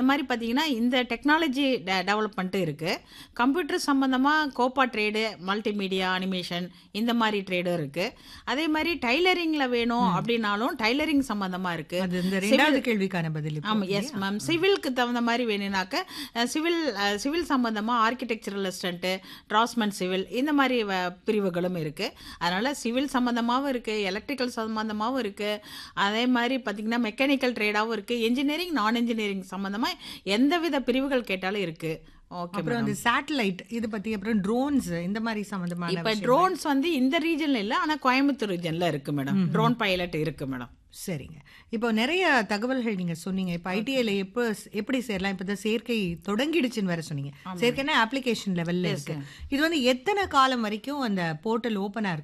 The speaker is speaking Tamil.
மாதிரி பார்த்தீங்கன்னா இந்த டெக்னாலஜி டெவலப்மெண்ட் இருக்கு கம்ப்யூட்டர் சம்பந்தமாக கோப்பா ட்ரேடு மல்டிமீடியா அனிமேஷன் இந்த மாதிரி ட்ரேடும் இருக்கு அதே மாதிரி டைலரிங்ல வேணும் அப்படின்னாலும் டைலரிங் சம்பந்தமா இருக்கு அது இந்த ரெண்டாவது கேள்விக்கான பதில் இப்போ. ஆமாம் எஸ் மேம் சிவிலுக்கு தகுந்த மாதிரி வேணும்னாக்க சிவில் சிவில் சம்மந்தமாக ஆர்கிடெக்சரல் அசிஸ்டண்ட்டு டிராஸ்மெண்ட் சிவில் இந்த மாதிரி வ- பிரிவுகளும் இருக்குது அதனால் சிவில் சம்மந்தமாகவும் இருக்குது எலக்ட்ரிக்கல் சம்மந்தமாகவும் இருக்குது அதே மாதிரி பார்த்திங்கன்னா மெக்கானிக்கல் ட்ரேடாகவும் இருக்குது இன்ஜினியரிங் நான் இன்ஜினியரிங் சம்மந்தமாக எந்தவித பிரிவுகள் கேட்டாலும் இருக்குது ஓகே அப்புறம் அந்த சேட்டலைட் இது பத்தி அப்புறம் ட்ரோன்ஸ் இந்த மாதிரி சம்பந்தமான இப்போ ட்ரோன்ஸ் வந்து இந்த ரீஜனில் இல்லை ஆனால் கோயம்புத்தூர் ரீஜனில் இருக்குது மேடம் ட்ரோன் பைலட் இருக்குது மேடம் சரிங்க இப்போ நிறைய தகவல்கள் நீங்க சொன்னீங்க இப்போ ஐடிஐல எப்போ எப்படி சேரலாம் இப்போ தான் சேர்க்கை தொடங்கிடுச்சுன்னு வேற சொன்னீங்க சேர்க்கைனா அப்ளிகேஷன் லெவல்ல இருக்கு இது வந்து எத்தனை காலம் வரைக்கும் அந்த போர்ட்டல் ஓப்பனா இருக்கு